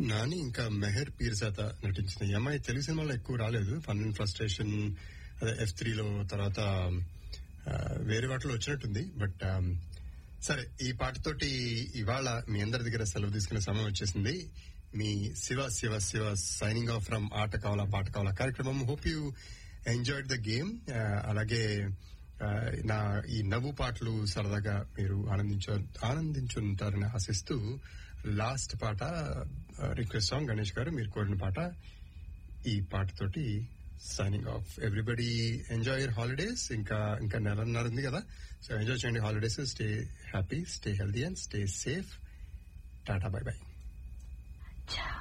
నాని ఇంకా మెహర్ పీర్జాత నటించిన ఈ అమ్మాయి తెలుగు సినిమాలో ఎక్కువ రాలేదు ఫన్ అండ్ ఫ్రస్ట్రేషన్ అదే ఎఫ్ త్రీలో తర్వాత ఆ, వేరే వాటిలో వచ్చినట్టుంది బట్ సరే ఈ పాటతోటి ఇవాళ మీ అందరి దగ్గర సెలవు తీసుకునే సమయం వచ్చేసింది మీ Shiva Shiva Shiva signing off from ఆట కావాలా పాట కావాలా కార్యక్రమం hope you enjoyed the game అలాగే ఆ, నా ఈ నవ్వు పాటలు సరదాగా మీరు ఆనందించ ఆనందించుంటారని ఆశిస్తూ లాస్ట్ పాట రిక్వెస్ట్ సాంగ్ గణేష్ గారు మీరు కోరిన పాట ఈ పాటతోటి signing off everybody enjoy your holidays ఇంకా ఇంకా నెలన్నర ఉంది కదా సో ఎంజాయ్ చేయండి holidays stay happy stay healthy and stay safe tata bye bye Ciao.